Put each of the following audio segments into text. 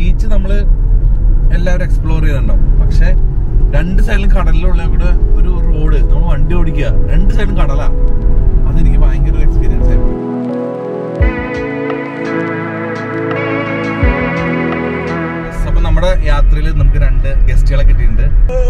Beach നമ്മള് എല്ലാവരും explore ചെയ്തിട്ടുണ്ടാവും പക്ഷെ രണ്ട് സൈഡിലും കടലിലുള്ള കൂടെ ഒരു റോഡ് നമ്മൾ വണ്ടി ഓടിക്കുക രണ്ട് സൈഡിലും കടലാ അതെനിക്ക് ഭയങ്കര ഒരു എക്സ്പീരിയൻസ് ആയിരുന്നു അപ്പൊ നമ്മുടെ യാത്രയിൽ നമുക്ക് രണ്ട് ഗസ്റ്റുകളെ കിട്ടിയിട്ടുണ്ട്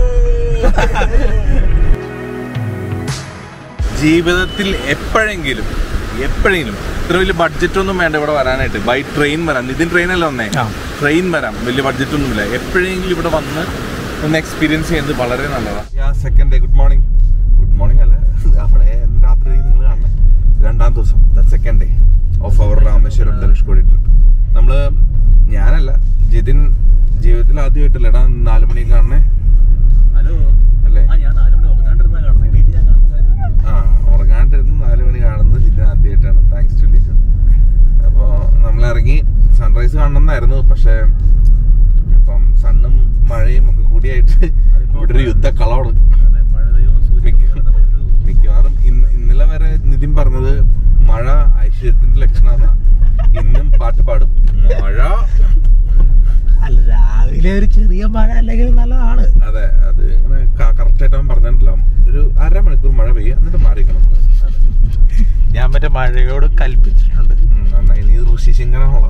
ജീവിതത്തിൽ എപ്പോഴെങ്കിലും എപ്പോഴെങ്കിലും ഇത്ര വലിയ ബഡ്ജറ്റ് ഒന്നും വേണ്ട ഇവിടെ വരാനായിട്ട് ബൈ ട്രെയിൻ വരാം നിതിൻ ട്രെയിനല്ല വന്നേ ആ. ട്രെയിൻ വരാം വലിയ ബഡ്ജറ്റ് ഒന്നുമില്ല എപ്പോഴെങ്കിലും ഇവിടെ വന്ന് ഒന്ന് എക്സ്പീരിയൻസ് ചെയ്യുന്നത് വളരെ നല്ലതാണ് second day good morning good morning അല്ല അവിടെ രാത്രി നിങ്ങൾ കാണുന്നത് രണ്ടാം ദിവസം second day of our Rameswaram Dhanushkodi trip നമ്മള് ഞാനല്ല ജിതിൻ ജീവിതത്തിൽ ആദ്യമായിട്ടല്ല എടാ നാല് മണിക്ക് കാണണേ ഹലോ അല്ലേ ആ ഞാൻ നാല് മണി ഉറങ്ങാണ്ടിരുന്ന കാണുന്നത് എണീറ്റ് ഞാൻ കാണുന്ന കാര്യമില്ല ആ ഉറങ്ങാണ്ടിരുന്ന് നാല് മണി കാണുന്നത് ജിതിൻ ആദ്യമായിട്ടാണ് താങ്ക്സ് ടു ടീച്ചർ അപ്പോൾ നമ്മൾ ഇറങ്ങി സൺറൈസ് കാണണമെന്നായിരുന്നു പക്ഷേ ഇപ്പം സണ്ണും മഴയും ഒക്കെ കൂടിയായിട്ട് ഇവിടെ ഒരു യുദ്ധ കളമാണ് അതെ മഴ ദൈവം സൂര്യൻ നമ്മളൊരു മിക്കവാറും ഇന്ന് ഇന്നലെ വരെ നിതിൻ പറഞ്ഞത് മഴ ഐശ്വര്യത്തിന്റെ ലക്ഷണമാണ് ഇന്നും പാട്ട് പാടും മഴ അല്ല രാവിലെ ഒരു ചെറിയ മഴ അല്ലെങ്കിൽ നല്ലതാണ് അതെ അത് ഇങ്ങനെ കറക്റ്റ് ആയിട്ട് അവൻ പറഞ്ഞിട്ടുണ്ടല്ലോ ഒരു അരമണിക്കൂർ മഴ പെയ്യുക എന്നിട്ട് മാറിക്കണം ഞാൻ മറ്റേ മഴയോട് കൽപ്പിച്ചിട്ടുണ്ട് ഉം, നന്നായി നീ ഋഷി ശിങ്കരാണല്ലോ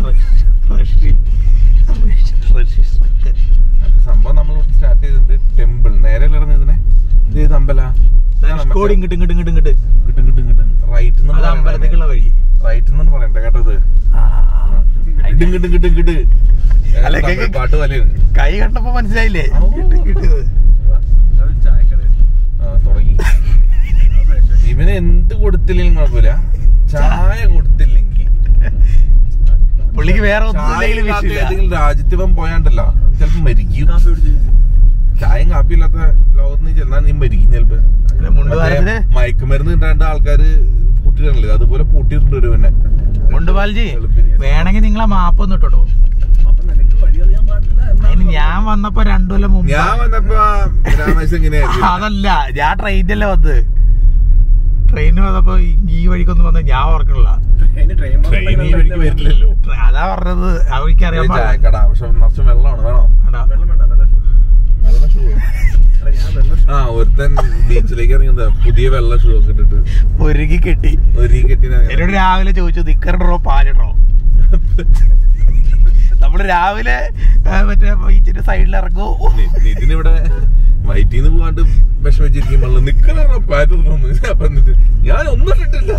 അപ്പൊ സംഭവം നമ്മൾ സ്റ്റാർട്ട് ചെയ്തിട്ടുണ്ട് ടെമ്പിൾ നേരെ ഇറങ്ങി ഇതിനെ ഇത് ഏത് അമ്പല കോടി ഇങ്ങോട്ട് ഇങ്ങോട്ട് ഇങ്ങോട്ട് ഇങ്ങോട്ട് കിട്ടും കിട്ടും കിട്ടും റൈറ്റ് അത് അമ്പലത്തേക്കുള്ള വഴി റൈറ്റ് എന്ന് പറയണ്ട കേട്ടത് കിട്ടും കിട്ടും കിട്ടും കിട്ടും അല്ല, തമിഴ് കേക്ക് പാട്ട് വലിയ കൈ കണ്ടപ്പോ മനസ്സിലായില്ലേ ഔ. ഇങ്ങോട്ട് ഇങ്ങോട്ട്. ഒരു ചായക്കട തുടങ്ങി ഇവന് എന്ത് കൊടുത്തില്ലെങ്കിൽ കുഴപ്പമില്ല ചായ കൊടുത്തില്ലെങ്കിൽ പുള്ളിക്ക് വേറെ ഒന്നും ചായ ഇല്ലെങ്കിലും ഇല്ലാത്ത വിഷയമില്ല ഏതെങ്കിലും രാജ്യത്ത് ഇവൻ പോയാണ്ടല്ലോ ചിലപ്പോ മരിക്കും കാപ്പി കുടിച്ച് ചായയും കാപ്പി ഇല്ലാത്ത ലോകത്ത് നീ ചെന്നാൽ നീ മരിക്കും ചിലപ്പോ പിന്നെ മുണ്ടുപാലത്തിന് മറ്റേ മയക്കുമരുന്ന് കിട്ടാണ്ട് ആൾക്കാര് പൂട്ടിയിട്ടാണല്ലോ അതുപോലെ പൂട്ടിയിട്ടുണ്ട് ഒരു പിന്നെ മുണ്ടുപാൽജി വേണമെങ്കിൽ നിങ്ങളെ മാപ്പ് ഒന്ന് ഇട്ടോ അപ്പൊ നിനക്ക് വഴി അറിയാൻ പാടില്ല അതിന് എന്നാണ് ഞാൻ വന്നപ്പോ രണ്ടു കൊല്ലം മുമ്പ് ഞാൻ വന്നപ്പോ രാമേശ് ഇങ്ങനെയായിരുന്നു അതല്ല ഞാൻ ട്രെയിനിലല്ലേ വന്നത് ട്രെയിനിൽ വന്നപ്പോ ഈ- ഈ വഴിക്കൊന്നും വന്നത് ഞാൻ ഓർക്കണില്ല ട്രെയിൻ ട്രെയിൻ ട്രെയിൻ ഈ വഴിക്ക് വരില്ലല്ലോ അതാ പറഞ്ഞത് ആ വഴിക്ക് അറിയാൻ ഒരു പാടില്ല. ചായക്കട പക്ഷെ നിറച്ച് വെള്ളമാണ് വേണോ എടാ, വെള്ളം വേണ്ട വെള്ളം വെള്ള ഷൂ എടാ ഞാൻ വെള്ളം ആ ഒരുത്തൻ ബീച്ചിലേക്ക് ഇറങ്ങിയത് പുതിയ വെള്ള ഷൂ ഒക്കെ ഇട്ടിട്ട് ഒരുക്കി കെട്ടി ഒരു കെട്ടിന എന്നോട് രാവിലെ ചോദിച്ചു നിക്കറിടോ പാലിടോ നമ്മള് രാവിലെ ആ, മറ്റേ ബീച്ചിന്റെ സൈഡിൽ ഇറങ്ങൂ ഇതിനിവിടെ വയറ്റിന്ന് പോകാണ്ട് വിഷമിച്ചിരിക്കുമ്പോൾ നിക്കണോ പാറ്റൊന്നും അപ്പൊ എന്നിട്ട് ഞാൻ ഒന്നും ഇട്ടിട്ടില്ല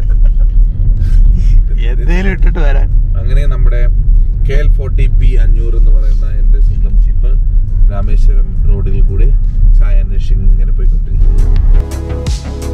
എന്തേലും ഇട്ടിട്ട് വരാൻ അങ്ങനെ നമ്മുടെ കെ എൽ ഫോർട്ടി പി അഞ്ഞൂറ് എന്ന് പറയുന്ന എന്റെ സ്വന്തം ജിപ്പ് രാമേശ്വരം റോഡിൽ കൂടി ചായ അന്വേഷിച്ച് ഇങ്ങനെ പോയിക്കൊണ്ടിരിക്കും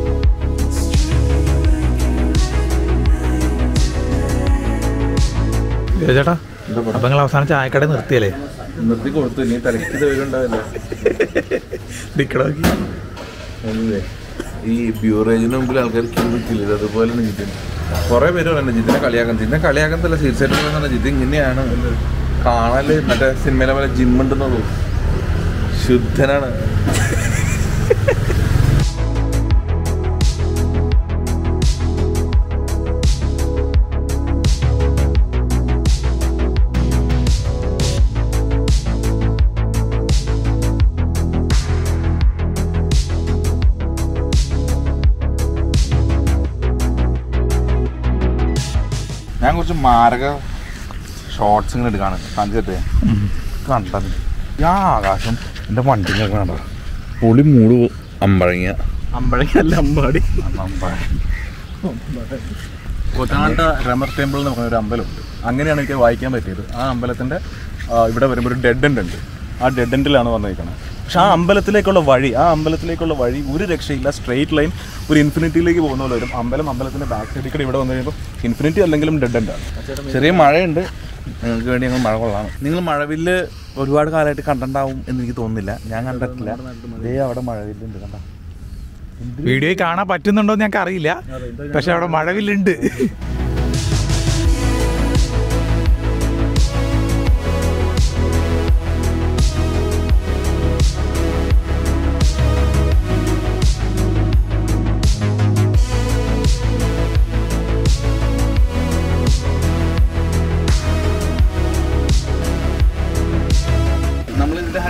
ചേട്ടാ അപ്പൊ നിങ്ങൾ അവസാനം ചായക്കട നിർത്തിയല്ലേ നിർത്തി കൊടുത്തു ഇനി തലക്കിത് വരുന്നുണ്ടാവില്ല നിക്കണോക്കി അല്ലേ? ഈ ബ്യൂറേജിന് മുമ്പിൽ ആൾക്കാർ ക്യൂ നിൽക്കില്ല ഇത് അതുപോലെ ജിതിൻ കുറെ പേര് പറയുന്നത് ജിതിനെ കളിയാക്കാൻ ജിതിനെ കളിയാക്കത്തല്ല തീർച്ചയായിട്ടും പറയുന്നത് ജിത് ഇങ്ങനെയാണ് കാണാല് മറ്റേ സിനിമയിലെ പോലെ ജിം ഉണ്ടെന്നുള്ളൂ ശുദ്ധനാണ് ഞാൻ കുറച്ച് മാരക ഷോർട്സ് ഇങ്ങനെ എടുക്കാണ് കാണിച്ചിട്ടേ കണ്ടത് ഞാൻ ആകാശം എൻ്റെ വണ്ടി കണ്ടോ പുളി മൂട് അമ്പഴങ്ങിയ അമ്പഴങ്ങല്ല അമ്പാടി അമ്പഴ കൊറ്റാണ്ട റമർ ടെമ്പിൾ എന്ന് പറഞ്ഞ ഒരു അമ്പലമുണ്ട് അങ്ങനെയാണ് എനിക്ക് വായിക്കാൻ പറ്റിയത് ആ അമ്പലത്തിന്റെ ആ, ഇവിടെ വരുമ്പോൾ ഒരു ഡെഡ് എൻഡ് ഉണ്ട് ആ ഡെഡ് എൻഡിലാണ് വന്നിരിക്കുന്നത് പക്ഷെ ആ അമ്പലത്തിലേക്കുള്ള വഴി ആ അമ്പലത്തിലേക്കുള്ള വഴി ഒരു രക്ഷയില്ല സ്ട്രെയിറ്റ് ലൈൻ ഒരു ഇൻഫിനിറ്റിയിലേക്ക് പോകുന്ന പോലെ വരും അമ്പലം അമ്പലത്തിന്റെ ബാക്ക് സൈഡിൽ കൂടെ ഇവിടെ വന്നു കഴിയുമ്പോൾ ഇൻഫിനിറ്റി അല്ലെങ്കിലും ഡെഡ് എൻഡ് ആണ് ചെറിയ മഴയുണ്ട് നിങ്ങൾക്ക് വേണ്ടി ഞങ്ങൾ മഴ കൊള്ളാം നിങ്ങൾ മഴവില്ല് ഒരുപാട് കാലമായിട്ട് കണ്ടിട്ടുണ്ടാവും എന്ന് എനിക്ക് തോന്നുന്നില്ല ഞാൻ കണ്ടിട്ടില്ല ദേ അവിടെ മഴവില്ലുണ്ട് കണ്ട വീഡിയോയിൽ കാണാൻ പറ്റുന്നുണ്ടോ എന്ന് ഞങ്ങൾക്ക് അറിയില്ല പക്ഷെ അവിടെ മഴവില്ലുണ്ട്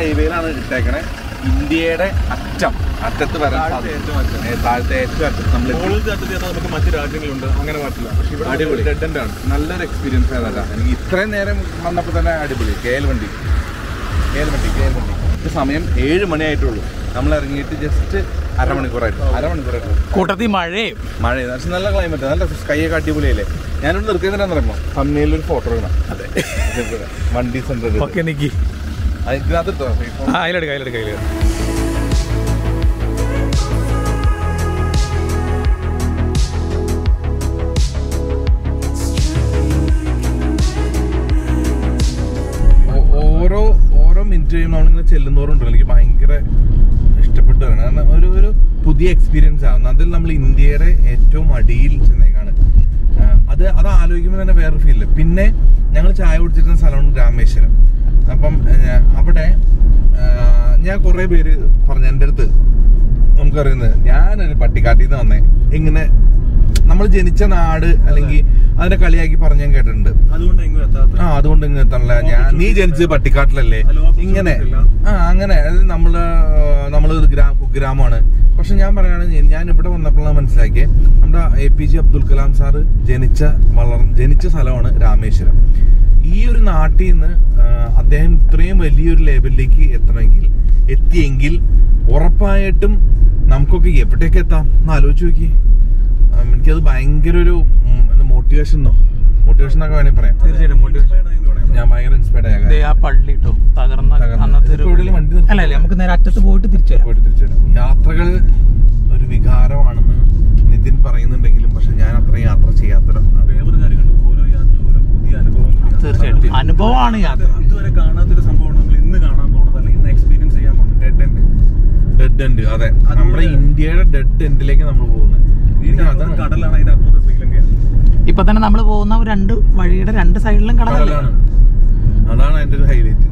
ഹൈവേയിലാണ് ഇട്ടേക്കണേ ഇന്ത്യയുടെ അറ്റം അറ്റത്ത് വരാൻ താഴത്തെ സാധിക്കും. ഏറ്റവും അറ്റം. ഏ, താഴത്തെ ഏറ്റവും അറ്റത്ത് നമ്മൾ മുകളിൽ തട്ടി ചെന്നാൽ നമുക്ക് മറ്റു രാജ്യങ്ങളുണ്ട് അങ്ങനെ പറ്റില്ല പക്ഷെ ഇവിടെ അടിപൊളി. ഡെഡ് എൻഡ് ആണ് നല്ലൊരു എക്സ്പീരിയൻസ് ആയിരുന്നല്ല എനിക്ക് ഇത്രയും നേരം വന്നപ്പോൾ തന്നെ അടിപൊളി കെ എൽ വണ്ടി കെ എൽ വണ്ടി കെ എൽ വണ്ടി ഇത് സമയം ഏഴ് മണിയായിട്ടുള്ളൂ നമ്മൾ ഇറങ്ങിയിട്ട് ജസ്റ്റ് അരമണിക്കൂറായിട്ട് അരമണിക്കൂറായിട്ടുള്ളൂ കൂട്ടത്തിൽ മഴയും മഴ പക്ഷെ നല്ല ക്ലൈമറ്റ് നല്ല സ്കൈയൊക്കെ അടിപൊളിയല്ലേ ഞാനൊന്ന് നിർത്തിയതിനാന്ന് പറയുമ്പോൾ തമ്മിൽ ഒരു ഫോട്ടോ എടുക്കണം അതെ വണ്ടി സെന്റർ ഓക്കെ നിക്കി ഇതിനകത്ത് ഇട്ടോ ആ അതിലെടുക്ക അതിലെടുക്ക അതിലെടുക്ക ഓ- ഓരോ ഓരോ മിനിറ്റ് കഴിയുമ്പോൾ നമ്മളിങ്ങനെ ചെല്ലുന്നോറും ഉണ്ടല്ലോ എനിക്ക് ഭയങ്കര ഇഷ്ടപ്പെട്ടു വരണം. കാരണം ഒരു ഒരു പുതിയ എക്സ്പീരിയൻസ് ആണ് അതിൽ നമ്മൾ ഇന്ത്യയുടെ ഏറ്റവും അടിയിൽ ചെന്നേക്കാണ് ആ, അത് അത് ആലോചിക്കുമ്പോൾ തന്നെ വേറെ ഫീല് പിന്നെ ഞങ്ങൾ ചായ കുടിച്ചിരുന്ന സ്ഥലമാണ് രാമേശ്വരം അപ്പം ആ, അവിടെ ആ, ഞാൻ കുറേ പേര് പറഞ്ഞു എൻ്റെ അടുത്ത് നമുക്കറിയുന്നത് ഞാനൊരു പട്ടിക്കാട്ടിൽ നിന്ന് വന്നേ ഇങ്ങനെ നമ്മൾ ജനിച്ച നാട് അല്ലെങ്കിൽ അതിനെ കളിയാക്കി പറഞ്ഞ് ഞാൻ കേട്ടിട്ടുണ്ട് അതുകൊണ്ട് എങ്ങും എത്താത്ത ആ അതുകൊണ്ട് ഇങ്ങനെ എത്തണല്ല ഞാൻ നീ ജനിച്ചത് പട്ടിക്കാട്ടിലല്ലേ ഹലോ, ഇങ്ങനെ ഇല്ല. ആ അങ്ങനെ അതായത് നമ്മള് നമ്മള് ഗ്രാ- കുഗ്രാമമാണ് പക്ഷെ ഞാൻ പറയാണ് ഞാൻ- ഞാൻ ഇവിടെ വന്നപ്പോഴാണ് മനസ്സിലാക്കിയത് നമ്മുടെ A P J Abdul Kalam sir ജനിച്ച വളർ ജനിച്ച സ്ഥലമാണ് രാമേശ്വരം ഈ ഒരു നാട്ടിൽ നിന്ന് ആ, അദ്ദേഹം ഇത്രയും വലിയൊരു ലെവലിലേക്ക് എത്തണമെങ്കിൽ എത്തിയെങ്കിൽ ഉറപ്പായിട്ടും നമുക്കൊക്കെ എവിടേക്ക് എത്താം എന്ന് ആലോചിച്ച് നോക്കി എനിക്കത് ഭയങ്കര ഒരു മോട്ടിവേഷൻ എന്നോ മോട്ടിവേഷൻ എന്നൊക്കെ വേണമെങ്കിൽ പറയാം തീർച്ചയായിട്ടും motivation. ഞാൻ ഭയങ്കര ഇൻസ്പയർഡ് ആയ ദേ ആ പള്ളി ഇട്ടോ തകർന്ന തകർന്ന. അന്നത്തെ ഒരു ഇപ്പൊ എവിടെയെങ്കിലും വണ്ടി നിർത്തി- അല്ല അല്ല നമുക്ക് നേരെ അറ്റത്ത് പോയിട്ട് തിരിച്ചു വരാം പോയിട്ട് തിരിച്ചു വരാം. യാത്രകൾ ഒരു വികാരമാണെന്ന് നിതിൻ പറയുന്നുണ്ടെങ്കിലും പക്ഷെ ഞാൻ അത്രയും യാത്ര ചെയ്യാത്തൊരാളാണ് വേറൊരു കാര്യമുണ്ട് ഓരോ യാത്ര ഓരോ പുതിയ അനുഭവം കൂടിയാണ്. തീർച്ചയായിട്ടും അനുഭവമാണ് യാത്ര ഇത് ഇതുവരെ കാണാത്തൊരു സംഭവം നമ്മൾ ഇന്ന് കാണാൻ പോണത് അല്ലെങ്കിൽ ഇന്ന് എക്സ്പീരിയൻസ് ചെയ്യാൻ പോകുന്നത് ഡെഡ് എൻഡ് ഡെഡ് എൻഡ് അതെ അതുപോലെ- നമ്മുടെ ഇന്ത്യയുടെ ഡെഡ് എൻഡിലേക്ക് നമ്മൾ പോകുന്നത് ഇതിന്റെ അപ്പുറത്ത് കടലാണ് അതിന്റെ അപ്പുറത്ത് ശ്രീലങ്കയാണ് ഇപ്പൊ തന്നെ നമ്മൾ പോകുന്ന രണ്ട് വഴിയുടെ രണ്ട് സൈഡിലും കടലല്ലേ കടലാണ് അതാണ് അതിന്റെ ഒരു ഹൈലൈറ്റ്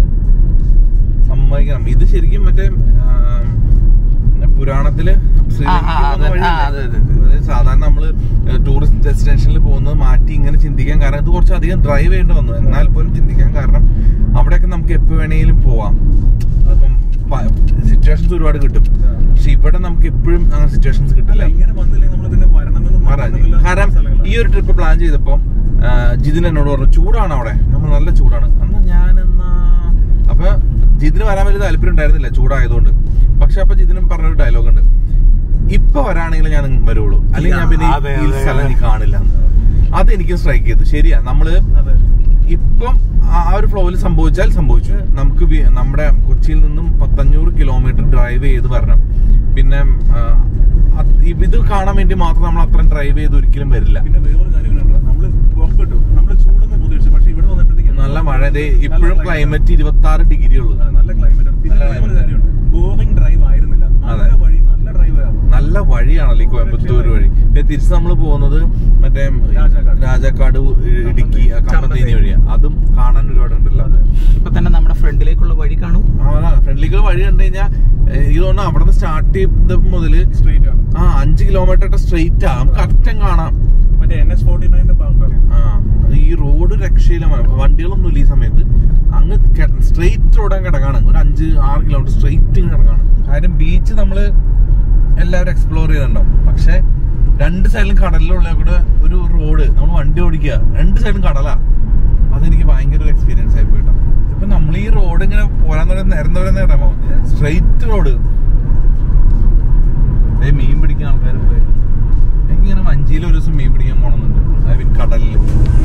സമ്മതിക്കണം ഇത് ശരിക്കും മറ്റേ ആം, പുരാണത്തില് ശ്രീലങ്കയ്ക്ക് ആ, ആ, പോകുന്ന അതെ, വഴിയല്ലേ? ആ, അതെ, അതെ, അതായത് സാധാരണ നമ്മള് ടൂറിസ്റ്റ് ഡെസ്റ്റിനേഷനിൽ പോകുന്നത് മാറ്റി ഇങ്ങനെ ചിന്തിക്കാൻ കാരണം ഇത് കുറച്ച് അധികം ഡ്രൈവ് ചെയ്യേണ്ടി വന്നു എന്നാൽ പോലും ചിന്തിക്കാൻ കാരണം അവിടെയൊക്കെ നമുക്ക് എപ്പോ വേണേലും പോവാം അപ്പം സിറ്റുവേഷൻസ് ഒരുപാട് കിട്ടും പക്ഷെ ഇവിടെ നമുക്ക് എപ്പോഴും അങ്ങനെ സിറ്റുവേഷൻസ് കിട്ടില്ല ഇങ്ങനെ വന്നില്ലെങ്കിൽ നമ്മൾ പിന്നെ വരണമെന്ന് മാറാൻ നിർബന്ധമില്ലാത്ത കാരണം സ്ഥലങ്ങളാണ്. ഈ ഒരു ട്രിപ്പ് പ്ലാൻ ചെയ്തപ്പോ ആ, ജിതിൻ എന്നോട് പറഞ്ഞു ചൂടാണ് അവിടെ നമ്മൾ നല്ല ചൂടാണ് അന്ന് ഞാൻ എന്നാ അപ്പൊ ജിതിന് വരാൻ വലിയ താല്പര്യം ഉണ്ടായിരുന്നില്ല ചൂടായതുകൊണ്ട് പക്ഷെ അപ്പൊ ജിതിനും പറഞ്ഞൊരു ഡയലോഗ് ഉണ്ട് ഇപ്പൊ വരാണെങ്കിൽ ഞാൻ വരുള്ളൂ അല്ലെങ്കിൽ ഞാൻ പിന്നെ ഈ- അതെ, ഈ അതെ, സ്ഥലം അതെ. നീ കാണില്ല അത് എനിക്ക് സ്ട്രൈക്ക് ചെയ്തു ശരിയാ നമ്മള് അതെ. ഇപ്പം ആ ഒരു ഫ്ലോയിൽ സംഭവിച്ചാൽ സംഭവിച്ചു നമുക്ക് വി- നമ്മുടെ കൊച്ചിയിൽ നിന്നും പത്തഞ്ഞൂറ് കിലോമീറ്റർ ഡ്രൈവ് ചെയ്ത് വരണം പിന്നെ ആ, അത് ഇത് കാണാൻ വേണ്ടി മാത്രം നമ്മൾ അത്രയും ഡ്രൈവ് ചെയ്ത് ഒരിക്കലും വരില്ല പിന്നെ വേറൊരു കാര്യം നമ്മള് പുറപ്പെട്ടു നമ്മള് ചൂടെന്ന് പ്രതീക്ഷിച്ചു പക്ഷെ ഇവിടെ വന്നപ്പോഴത്തേക്കും നല്ല മഴ ദേ ഇപ്പോഴും ക്ലൈമറ്റ് ഇരുപത്തി ആറ് ഡിഗ്രി ഉള്ളു അതെ, നല്ല ക്ലൈമറ്റ് ആണ് പിന്നെ നല്ല വേറൊരു climate. കാര്യമുണ്ട് ബോറിംഗ് ഡ്രൈവ് ആയിരുന്നില്ല അതെ. നല്ല വഴി നല്ല ഡ്രൈവ് ആയിരുന്നു നല്ല വഴിയാണല്ലോ ഈ കോയമ്പത്തൂർ വഴി പിന്നെ തിരിച്ച് നമ്മൾ പോകുന്നത് മറ്റേ രാജാക്കാട്. രാജാക്കാട് ഇടുക്കി കമ്പത്തേനി വഴിയാ അതും കാണാൻ ഒരുപാട് ഉണ്ടല്ലോ ഇപ്പൊ തന്നെ നമ്മുടെ ഫ്രണ്ടിലേക്കുള്ള വഴി കാണൂ ഫ്രണ്ട്ലികൾ വഴി കണ്ടു കഴിഞ്ഞാൽ എനിക്ക് തോന്നുന്നു അവിടെ നിന്ന് സ്റ്റാർട്ട് ചെയ്ത മുതല് സ്ട്രീറ്റ് ആണ് ആ അഞ്ച് കിലോമീറ്റർ സ്ട്രെയിറ്റ് ആ നമുക്ക് അറ്റം കാണാം മറ്റേ എൻ എസ് ഫോർട്ടി നയൻ്റെ പാർക്കാണ് ആ ഈ റോഡ് രക്ഷയിലാണ് വണ്ടികളൊന്നും ഇല്ല ഈ സമയത്ത് അങ്ങ് സ്ട്രെയിറ്റ് റോഡ് അങ്ങ് കിടക്കാണ് ഒരു അഞ്ച് ആറ് കിലോമീറ്റർ സ്ട്രെയിറ്റ് കിടക്കാണ് കാര്യം ബീച്ച് നമ്മള് എല്ലാവരും എക്സ്പ്ലോർ ചെയ്തിട്ടുണ്ടാവും പക്ഷെ രണ്ട് സൈഡിലും കടലിലുള്ള കൂടെ ഒരു റോഡ് നമ്മൾ വണ്ടി ഓടിക്കുക രണ്ട് സൈഡിലും കടലാ അതെനിക്ക് ഭയങ്കര ഒരു എക്സ്പീരിയൻസ് ആയി പോയിട്ടോ ഇപ്പൊ നമ്മൾ ഈ റോഡ് ഇങ്ങനെ പോരാൻ നിരന്ന വരെ നേരമോ സ്ട്രെയിറ്റ് റോഡ് മീൻ പിടിക്കാൻ ആൾക്കാർ പോയി എനിക്കിങ്ങനെ വഞ്ചിയിൽ ഒരു ദിവസം മീൻ പിടിക്കാൻ പോണമെന്നുണ്ട് ഐ മീൻ കടലിൽ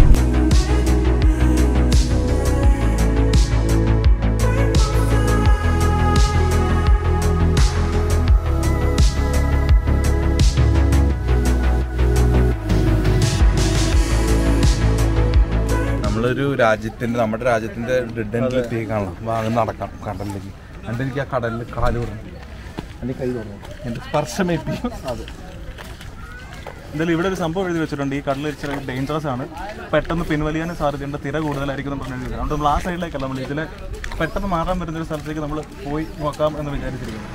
നമ്മളൊരു രാജ്യത്തിന്റെ നമ്മുടെ രാജ്യത്തിന്റെ ഡെഡ് എൻഡിൽ എത്തിയേക്കാണല്ലോ അപ്പൊ അങ്ങ് നടക്കാം കടലിലേക്ക് എന്നിട്ട് എനിക്ക് ആ കടലിൽ കാല് വിടണം എന്റെ കൈ തുടങ്ങും എന്റെ സ്പർശമേൽപ്പിക്കും അതെ എന്തായാലും ഇവിടെ ഒരു സംഭവം എഴുതി വെച്ചിട്ടുണ്ട് ഈ കടൽ ഇച്ചിരി ഡേഞ്ചറസ് ആണ് പെട്ടെന്ന് പിൻവലിയാനും സാധ്യതയുണ്ട് തിര കൂടുതലായിരിക്കും എന്ന് പറഞ്ഞു അതുകൊണ്ട് നമ്മൾ ആ സൈഡിലേക്കല്ല നമ്മൾ ഇതിലെ പെട്ടെന്ന് മാറാൻ പറ്റുന്ന ഒരു സ്ഥലത്തേക്ക് നമ്മൾ പോയി നോക്കാം എന്ന് വിചാരിച്ചിരിക്കുന്നു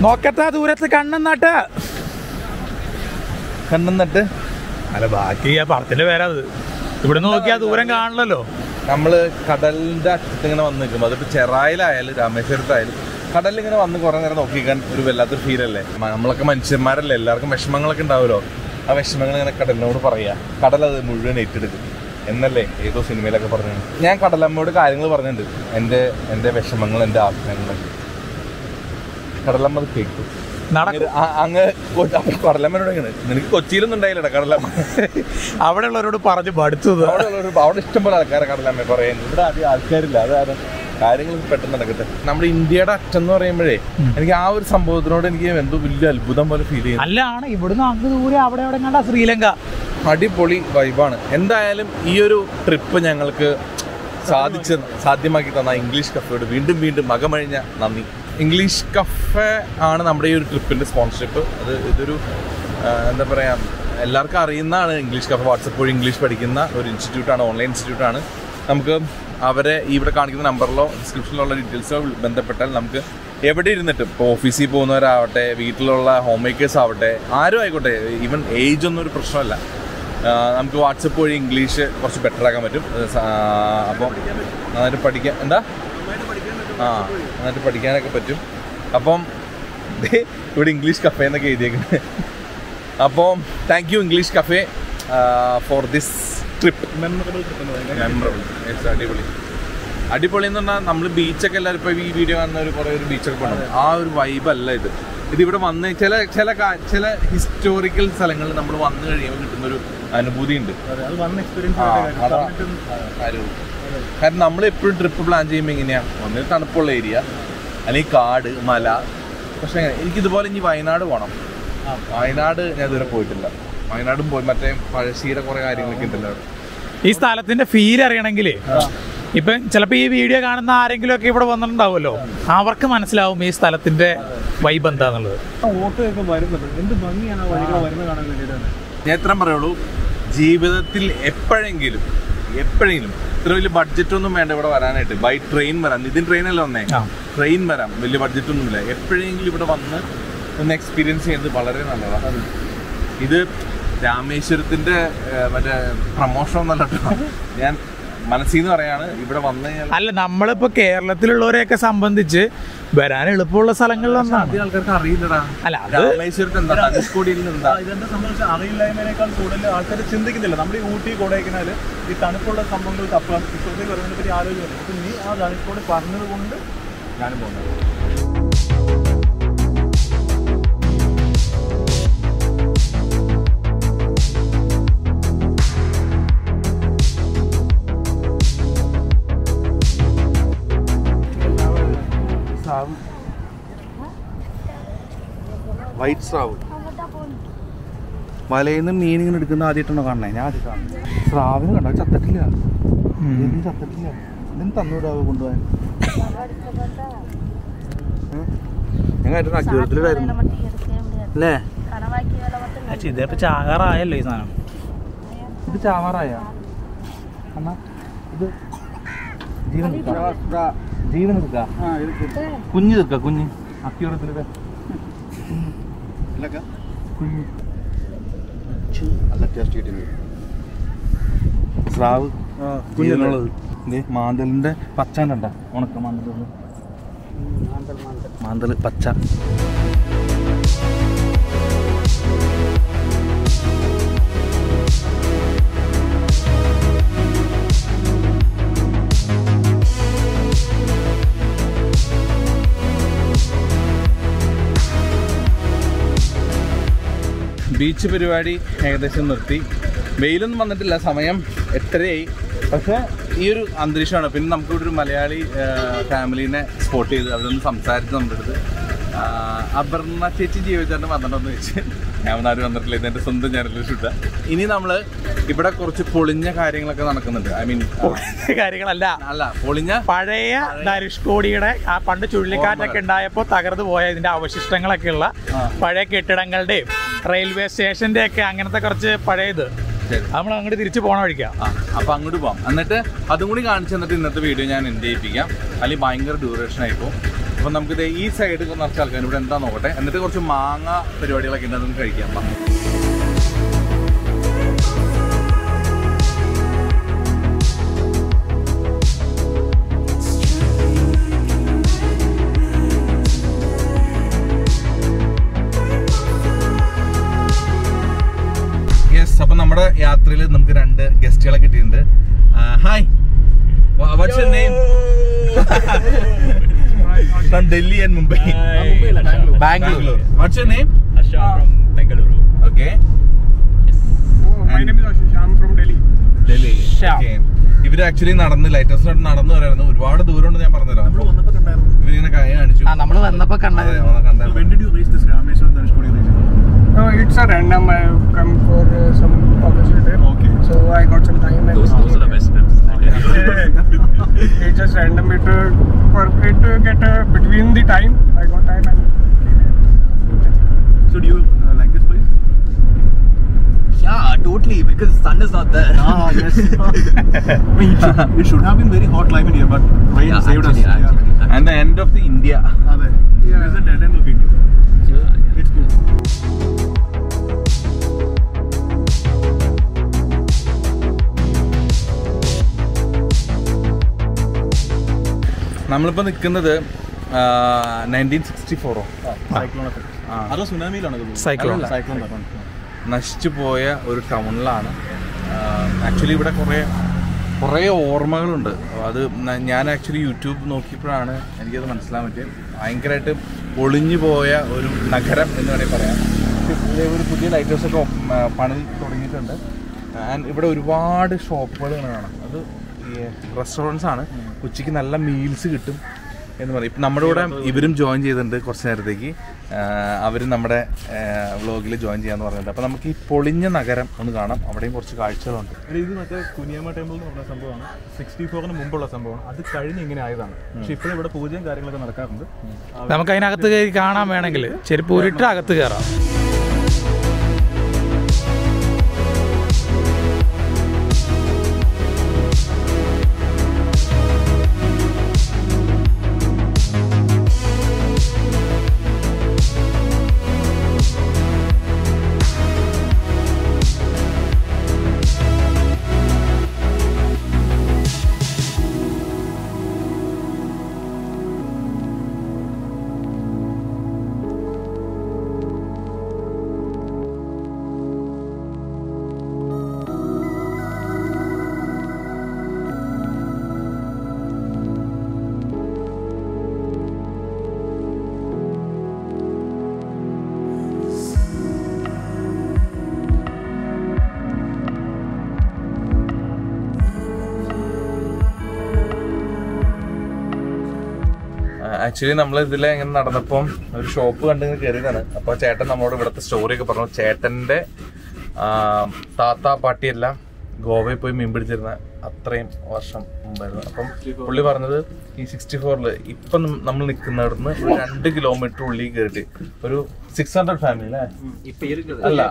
നോക്കത്താ ദൂരത്ത് കണ്ണെന്നാട്ട് കണ്ടെന്നിട്ട് അല്ല ബാക്കി ആ പടത്തിന്റെ പേരത് ഇവിടെ നോക്കിയാ ദൂരം കാണണല്ലോ നമ്മള് കടലിന്റെ അറ്റത്ത് ഇങ്ങനെ വന്ന് നിൽക്കുമ്പോൾ അതിപ്പോ ചെറായിലായാലും രാമേശ്വരത്തായാലും കടലിൽ ഇങ്ങനെ വന്ന് കുറെ നേരം നോക്കിക്കാൻ ഒരു വല്ലാത്തൊരു ഫീൽ അല്ലേ മ- നമ്മളൊക്കെ മനുഷ്യന്മാരല്ലേ എല്ലാവർക്കും വിഷമങ്ങളൊക്കെ ഉണ്ടാവുമല്ലോ ആ വിഷമങ്ങൾ ഇങ്ങനെ കടലിനോട് പറയാ കടൽ അത് മുഴുവൻ ഏറ്റെടുക്കും എന്നല്ലേ ഏതോ സിനിമയിലൊക്കെ പറഞ്ഞു ഞാൻ കടലമ്മയോട് കാര്യങ്ങൾ പറഞ്ഞിട്ടുണ്ട് എൻ്റെ എൻ്റെ വിഷമങ്ങൾ എൻ്റെ ആഗ്രഹങ്ങളൊക്കെ കടലമ്മ അത് കേൾക്കും നടക്കും അങ്ങ് ആ- അങ്ങ് കൊ- അപ്പൊ കടലമ്മനോട് എങ്ങനെ നിനക്ക് കൊച്ചിയിലൊന്നും ഉണ്ടായില്ലടാ കടലമ്മ അവിടെ ഉള്ളവരോട് പറഞ്ഞു പഠിച്ചത് അവിടെ ഉള്ളൊരു- അവിടെ ഇഷ്ടംപോലെ ആൾക്കാരെ കടലമ്മ പറയുന്നു ഇവിടെ അധികം ആൾക്കാരില്ല അതാണ് കാര്യങ്ങൾ പെട്ടെന്ന് നടക്കട്ടെ നമ്മുടെ ഇന്ത്യയുടെ അറ്റം എന്ന് പറയുമ്പോഴേ എനിക്ക് ആ ഒരു സംഭവത്തിനോട് എനിക്ക് എന്തോ വലിയ അത്ഭുതം പോലെ ഫീൽ ചെയ്യുന്നു അല്ല ആണ് ഇവിടുന്ന് അങ്ങ് ദൂരെ അവിടെ എവിടെ കണ്ട ശ്രീലങ്ക അടിപൊളി വൈബാണ് എന്തായാലും ഈ ഒരു ട്രിപ്പ് ഞങ്ങൾക്ക് സാധിച്ച് സാധ്യമാക്കി തന്ന ഇംഗ്ലീഷ് കഫേയോട് വീണ്ടും വീണ്ടും മകമഴിഞ്ഞ നന്ദി ഇംഗ്ലീഷ് കഫേ ആണ് നമ്മുടെ ഈ ഒരു ട്രിപ്പിന്റെ സ്പോൺസർഷിപ്പ് അത് ഇതൊരു ആ, എന്താ പറയാ എല്ലാവർക്കും അറിയുന്നതാണ് ഇംഗ്ലീഷ് കഫേ വാട്സപ്പ് വഴി ഇംഗ്ലീഷ് പഠിക്കുന്ന ഒരു ഇൻസ്റ്റിറ്റ്യൂട്ടാണ് ഓൺലൈൻ ഇൻസ്റ്റിറ്റ്യൂട്ടാണ് നമുക്ക് അവരെ ഈ ഇവിടെ കാണിക്കുന്ന നമ്പറിലോ ഡിസ്ക്രിപ്ഷനിലുള്ള ഡീറ്റെയിൽസോ ബന്ധപ്പെട്ടാൽ നമുക്ക് എവിടെ ഇരുന്നിട്ടും ഇപ്പോൾ ഓഫീസിൽ പോകുന്നവരാവട്ടെ വീട്ടിലുള്ള ഹോം മേക്കേഴ്സ് ആവട്ടെ ആരും ആയിക്കോട്ടെ ഈവൻ ഏജ് ഒന്നും ഒരു പ്രശ്നമല്ല ആ, നമുക്ക് വാട്സപ്പ് വഴി ഇംഗ്ലീഷ് കുറച്ച് ബെറ്റർ ആക്കാൻ പറ്റും അപ്പോൾ നന്നായിട്ട് പഠിക്കാൻ എന്താ ആ നന്നായിട്ട് പഠിക്കാനൊക്കെ പറ്റും അപ്പം ദേ ഇവിടെ ഇംഗ്ലീഷ് കഫേ എന്നൊക്കെ എഴുതിയേക്കുന്നത് അപ്പം thank you English cafe for this trip memorable trip എന്ന് പറയുന്നത് മെമ്മറബിൾ അടിപൊളി അടിപൊളി എന്ന് പറഞ്ഞാൽ നമ്മൾ ബീച്ചൊക്കെ എല്ലാവരും ഇപ്പോൾ ഈ വീഡിയോ കാണുന്ന ഒരു കുറേ ഒരു ബീച്ചൊക്കെ പോകണം ആ ഒരു വൈബ് അല്ല ഇത് ഇത് ഇവിടെ വന്ന് ചില ചില കാ- ചില ഹിസ്റ്റോറിക്കൽ സ്ഥലങ്ങളിൽ നമ്മൾ വന്നു കഴിയുമ്പോൾ കിട്ടുന്ന ഒരു അനുഭൂതി ഉണ്ട് അതെ, അത് വൺ എക്സ്പീരിയൻസ് ആ, അതാ കാര്യമുള്ളൂ. കാരണം നമ്മൾ എപ്പോഴും ട്രിപ്പ് പ്ലാൻ ചെയ്യുമ്പോൾ എങ്ങനെയാ ഒന്ന് തണുപ്പുള്ള ഏരിയ അല്ലെങ്കിൽ കാട് മല പക്ഷെ എങ്ങനെ? എനിക്കിതുപോലെ ഇനി വയനാട് പോകണം വയനാട് ഞാൻ ഇതുവരെ പോയിട്ടില്ല വയനാടും പോയി മറ്റേ പഴശ്ശീര കുറെ കാര്യങ്ങളൊക്കെ ഉണ്ടല്ലോ അവിടെ. ഈ സ്ഥലത്തിന്റെ ഫീൽ അറിയണമെങ്കിൽ ഇപ്പം ചിലപ്പോൾ ഈ വീഡിയോ കാണുന്ന ആരെങ്കിലും ഒക്കെ ഇവിടെ വന്നിട്ടുണ്ടാവുമല്ലോ അവർക്ക് മനസ്സിലാവും ഈ സ്ഥലത്തിന്റെ വൈബ് എന്താന്നുള്ളത് ഓട്ടോ ഒക്കെ വരുന്നത് എന്ത് ഭംഗിയാണ് ആ വഴികൾ വരുന്നത് കാണാൻ വേണ്ടിയിട്ടാണ് ഞാൻ എത്ര പറയുള്ളൂ ജീവിതത്തിൽ എപ്പോഴെങ്കിലും എപ്പോഴെങ്കിലും ഇത്ര വലിയ ബഡ്ജറ്റ് ഒന്നും വേണ്ട ഇവിടെ വരാനായിട്ട് ബൈ ട്രെയിൻ വരാം ഇതിന് ട്രെയിനല്ല വന്നേ ആ. ട്രെയിൻ വരാം വലിയ ബഡ്ജറ്റ് ഒന്നുമില്ല എപ്പോഴെങ്കിലും ഇവിടെ വന്ന് ഒന്ന് എക്സ്പീരിയൻസ് ചെയ്യുന്നത് വളരെ നല്ലതാണ് ഇത് രാമേശ്വരത്തിന്റെ ഏഹ്, മറ്റേ പ്രമോഷൻ ഒന്നല്ല കേട്ടോ ഞാൻ മനസ്സിൽ നിന്ന് പറയാണ് ഇവിടെ വന്നു കഴിഞ്ഞാൽ അല്ല നമ്മളിപ്പോ കേരളത്തിലുള്ളവരെയൊക്കെ സംബന്ധിച്ച് വരാൻ എളുപ്പമുള്ള സ്ഥലങ്ങളിലൊന്നാണ് അധികം ആൾക്കാർക്ക് അറിയില്ലടാ അല്ല അത് രാമേശ്വരത്ത് എന്താ ധനുഷ്കോടിയിൽ എന്താ ഇതെന്നെ സംബന്ധിച്ച് അറിയില്ലായ്മേനേക്കാൾ കൂടുതൽ ആൾക്കാർ ചിന്തിക്കുന്നില്ല നമ്മുടെ ഈ ഊട്ടി കൊടൈക്കനാൽ ഈ തണുപ്പുള്ള സംഭവങ്ങൾക്ക് അപ്പുറം ഇപ്പോഴത്തേക്ക് വരുന്നതിനെ പറ്റി ആലോചിക്കുന്നില്ല അപ്പം നീ ആ തണുപ്പോട് പറഞ്ഞത് കൊണ്ട് ഞാനും പോകുന്നത് വൈറ്റ് സ്രാവ് മലയിൽ നിന്ന് മീൻ ഇങ്ങനെ എടുക്കുന്ന ആദ്യമായിട്ടാണോ കാണണേ ഞാൻ ആദ്യം കാണുന്നത് സ്രാവിന് കണ്ടോ ചത്തിട്ടില്ല ഇതൊന്നും ചത്തിട്ടില്ല ഇതിന് തന്നുവിടാവോ കൊണ്ടുപോകാൻ ഞാൻ കേട്ടോ അക്യൂരത്തിലായിരുന്നു അല്ലേ പക്ഷെ ഇതിപ്പോ ചാകാറായല്ലോ ഈ സാധനം ഇത് ചാവാറായ എന്നാ ഇത് ജീവൻ തീർക്കാ. ജീവൻ തീർക്കാ. കുഞ്ഞ് തീർക്ക കുഞ്ഞ് അക്യൂറത്തിലൊക്കെ കുഞ്ഞ് സ്രാവ് കുഞ്ഞിനുള്ളത് മാന്തലിന്റെ പച്ച കണ്ട ഉണക്ക മാന്തൽ മാന്തൽ പച്ച ബീച്ച് പരിപാടി ഏകദേശം നിർത്തി വെയിലൊന്നും വന്നിട്ടില്ല സമയം എട്ടരയായി പക്ഷേ ഈ ഒരു അന്തരീക്ഷമാണ് പിന്നെ നമുക്ക് ഇവിടെ ഒരു മലയാളി ഫാമിലീനെ സ്പോട്ട് ചെയ്ത് അവരൊന്ന് സംസാരിച്ച് നമ്മുടെ അടുത്ത് ആ, അപർണ ചേച്ചി ജീവിച്ചാണ്ട് വന്നിട്ടുണ്ടെന്ന് വെച്ച് ഞാൻ ഒന്നും ആരും വന്നിട്ടില്ല ഇതെൻ്റെ സ്വന്തം ചാനലിൽ ഷൂട്ടാ ഇനി നമ്മൾ ഇവിടെ കുറച്ച് പൊളിഞ്ഞ കാര്യങ്ങളൊക്കെ നടക്കുന്നുണ്ട് ഐ മീൻ കാര്യങ്ങളല്ല അല്ല പൊളിഞ്ഞ പഴയ ധനുഷ്കോടിയുടെ ആ പണ്ട് ചുഴലിക്കാറ്റൊക്കെ ഉണ്ടായപ്പോൾ തകർന്നു പോയ ഇതിന്റെ അവശിഷ്ടങ്ങളൊക്കെ ഉള്ള ആ. പഴയ കെട്ടിടങ്ങളുടെയും റെയിൽവേ സ്റ്റേഷന്റെ ഒക്കെ അങ്ങനത്തെ കുറച്ച് പഴയത് ശരി. നമ്മൾ അങ്ങോട്ട് തിരിച്ചു പോണ വഴിക്കാം ആ അപ്പൊ അങ്ങോട്ട് പോവാം എന്നിട്ട് അതും കൂടി കാണിച്ചു തന്നിട്ട് ഇന്നത്തെ വീഡിയോ ഞാൻ എൻഡ് ചെയ്യിപ്പിക്കാം അല്ലെങ്കിൽ ഭയങ്കര ഡ്യൂറേഷൻ ആയിപ്പോ അപ്പൊ നമുക്ക് ദേ ഈ സൈഡ് നിറച്ച ആൾക്കാർ ഇവിടെ എന്താ നോക്കട്ടെ എന്നിട്ട് കുറച്ച് മാങ്ങ പരിപാടികളൊക്കെ ഉണ്ട് നമുക്ക് കഴിക്കാം വാ. യെസ് അപ്പൊ നമ്മുടെ യാത്രയിൽ നമുക്ക് രണ്ട് ഗസ്റ്റുകളെ കിട്ടിയിട്ടുണ്ട് hi what's your name from Delhi and Mumbai Bangalore what's your name Asha from Bengaluru. Okay Oh, my name is Ashish. I'm from Delhi. Delhi ഇവര് ആക്ച്വലി നടന്ന് ലൈറ്റ് ഹൗസിനോട് നടന്നു വരായിരുന്നു ഒരുപാട് ദൂരം ഉണ്ട് ഞാൻ പറഞ്ഞുതരാം അപ്പൊ ഇവരിങ്ങനെ കൈ കാണിച്ചു ആ നമ്മള് വന്നപ്പോ അതെ, കണ്ടത് വന്ന് കണ്ടായിരുന്നു. When did you reach this Rameshwaram Dhanushkodi region? No, it's a random. I've come for uh, some opportunity. Okay. So I got some time. and Those, those are the best trips. it's just random. It uh, for it to get uh, between the time I got time and. So do you uh, like this place? Yeah, totally. Because sun is not there. Ah, yes. I mean, it should, it should have been very hot climate here, but rain Yeah, saved actually, us. actually. Yeah. And the end of the India. Aതെ. Yeah. It is the dead end of India. It's good. നമ്മളിപ്പോ നിൽക്കുന്നത് nineteen sixty ഫോറോ Cyclone effect. അതോ സുനാമിയിലാണോ ഇത്? Cyclone. അല്ലല്ല. Cyclone വരണം. നശിച്ചു പോയ ഒരു ടൗണിലാണ് ആക്ച്വലി ഇവിടെ കുറേ കുറേ ഓർമ്മകളുണ്ട് അത് ന- ഞാൻ ആക്ച്വലി യൂട്യൂബ് നോക്കിയപ്പോഴാണ് എനിക്കത് മനസ്സിലാൻ പറ്റിയത് ഭയങ്കരമായിട്ട് ഒളിഞ്ഞു പോയ ഒരു നഗരം എന്ന് വേണമെങ്കിൽ പറയാം ഇവിടെ ഒരു പുതിയ ലൈറ്റ് ഹൗസ് ഒക്കെ ഒപ്പ്- ആ, പണി തുടങ്ങിയിട്ടുണ്ട് ആൻഡ് ഇവിടെ ഒരുപാട് ഷോപ്പുകൾ ഇങ്ങനെ കാണാം അത് ഈ റെസ്റ്റോറൻറ്റ്സ് ആണ് ഉച്ചയ്ക്ക് നല്ല മീൽസ് കിട്ടും എന്ന് പറയും ഇപ്പം നമ്മുടെ കൂടെ ഇവരും ജോയിൻ ചെയ്തിട്ടുണ്ട് കുറച്ച് നേരത്തേക്ക് അവർ നമ്മുടെ വ്ളോഗിൽ ജോയിൻ ചെയ്യാന്ന് പറഞ്ഞിട്ടുണ്ട് അപ്പോൾ നമുക്ക് ഈ പൊളിഞ്ഞ നഗരം ഒന്ന് കാണാം അവിടെയും കുറച്ച് കാഴ്ചകളുണ്ട് എടാ, ഇത് മറ്റേ കുനിയമ്മ ടെമ്പിൾ എന്ന് പറഞ്ഞ സംഭവമാണ് സിക്സ്റ്റി ഫോറിന് മുമ്പുള്ള സംഭവമാണ് അത് കഴിഞ്ഞ് ഇങ്ങനെ ആയതാണ് പക്ഷെ ഇപ്പോഴും ഇവിടെ പൂജയും കാര്യങ്ങളൊക്കെ നടക്കാറുണ്ട് നമുക്ക് അതിനകത്ത് കയറി കാണാൻ വേണമെങ്കിൽ ചെരുപ്പ് ഊരിട്ട് അകത്ത് കയറാം ആക്ച്വലി നമ്മൾ ഇതിലെ ഇങ്ങനെ നടന്നപ്പം ഒരു ഷോപ്പ് കണ്ടിങ്ങനെ കയറിയതാണ് അപ്പോൾ ചേട്ടൻ നമ്മളോട് ഇവിടുത്തെ സ്റ്റോറി ഒക്കെ പറഞ്ഞു ചേട്ടൻ്റെ ആ, താത്ത പാട്ടിയെല്ലാം ഗോവയിൽ പോയി മീൻ പിടിച്ചിരുന്ന അത്രയും വർഷം മുമ്പായിരുന്നു അപ്പം പുള്ളി പറഞ്ഞത് ഈ സിക്സ്റ്റി ഫോറിൽ ഇപ്പം നമ്മൾ നിൽക്കുന്നിടന്ന് ഒരു രണ്ട് കിലോമീറ്റർ ഉള്ളിൽ കയറിയിട്ട് ഒരു സിക്സ് ഹൺഡ്രഡ് ഫാമിലി അല്ലേ இப்ப இருக்கிறது അല്ല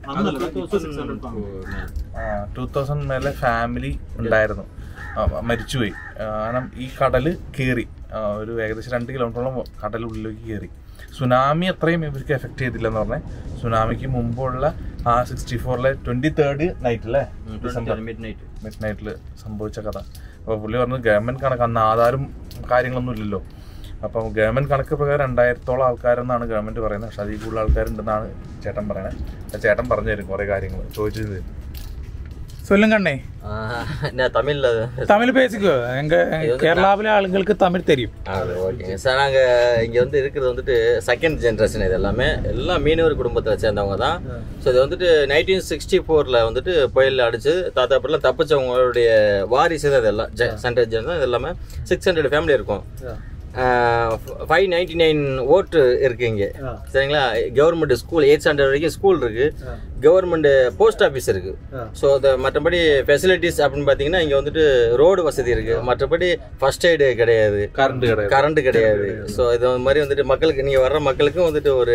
அண்ணா ടൂ തൗസൻഡ് മേലെ ഫാമിലി ഉണ്ടായിരുന്നു ആ, മരിച്ചുപോയി ആ, കാരണം ഈ കടല് കയറി ഒരു ഏകദേശം രണ്ട് കിലോമീറ്ററോളം കടൽ ഉള്ളിലേക്ക് കയറി സുനാമി അത്രയും ഇവർക്ക് എഫക്ട് ചെയ്തില്ലെന്ന് പറഞ്ഞേ സുനാമിക്ക് മുമ്പുള്ള ആ സിക്സ്റ്റി ഫോറിലെ ട്വന്റി തേർഡ് നൈറ്റ് അല്ലേ ഡിസംബർ மிட் நைட் മിഡ് നൈറ്റിൽ സംഭവിച്ച കഥ അപ്പോൾ പുള്ളി പറഞ്ഞു ഗവൺമെന്റ് കണക്ക് അന്ന് ആധാരം കാര്യങ്ങളൊന്നും ഇല്ലല്ലോ അപ്പം ഗവൺമെന്റ് കണക്ക് പ്രകാരം രണ്ടായിരത്തോളം ആൾക്കാരെന്നാണ് ഗവൺമെന്റ് പറയുന്നത് പക്ഷെ അതിൽ കൂടുതൽ ആൾക്കാരുണ്ടെന്നാണ് ചേട്ടൻ പറയുന്നത് അപ്പോൾ ചേട്ടൻ പറഞ്ഞു തരും കുറേ കാര്യങ്ങൾ ചോദിച്ചു തരും சொல்லுங்க அண்ணே என்ன தமிழ்ல தமிழ் பேசிக்கோ எங்க கேரளாவில் ஆளுங்களுக்கு தமிழ் தெரியும் அது ஓகேங்க சார் நாங்கள் இங்கே வந்து இருக்கிறது வந்துட்டு செகண்ட் ஜென்ரேஷன் இது எல்லாமே எல்லாம் மீனவர் குடும்பத்தில் சேர்ந்தவங்க தான் ஸோ இது வந்துட்டு நைன்டீன் சிக்ஸ்டி ஃபோரில் வந்துட்டு புயல் அடிச்சு தாத்தா அப்படிலாம் தப்பிச்சவங்களுடைய வாரிசு தான் இதெல்லாம் சென்ட்ரல் ஜென் தான் இது எல்லாமே சிக்ஸ் ஹண்ட்ரட் ஃபேமிலி இருக்கும் ஃபைவ் நைன்டி நைன் ஓட்டு இருக்கு இங்கே சரிங்களா கவர்மெண்ட் ஸ்கூல் எயிட் ஸ்டாண்டர்ட் வரைக்கும் ஸ்கூல் இருக்கு கவர்மெண்ட் போஸ்ட் ஆஃபீஸ் இருக்கு ஸோ இந்த மற்றபடி ஃபெசிலிட்டிஸ் அப்படின்னு பார்த்தீங்கன்னா இங்கே வந்துட்டு ரோடு வசதி இருக்கு மற்றபடி ஃபர்ஸ்ட் எய்டு கிடையாது கரண்ட் கிடையாது கரண்ட் கிடையாது ஸோ இது மாதிரி வந்துட்டு மக்களுக்கு நீங்கள் வர்ற மக்களுக்கும் வந்துட்டு ஒரு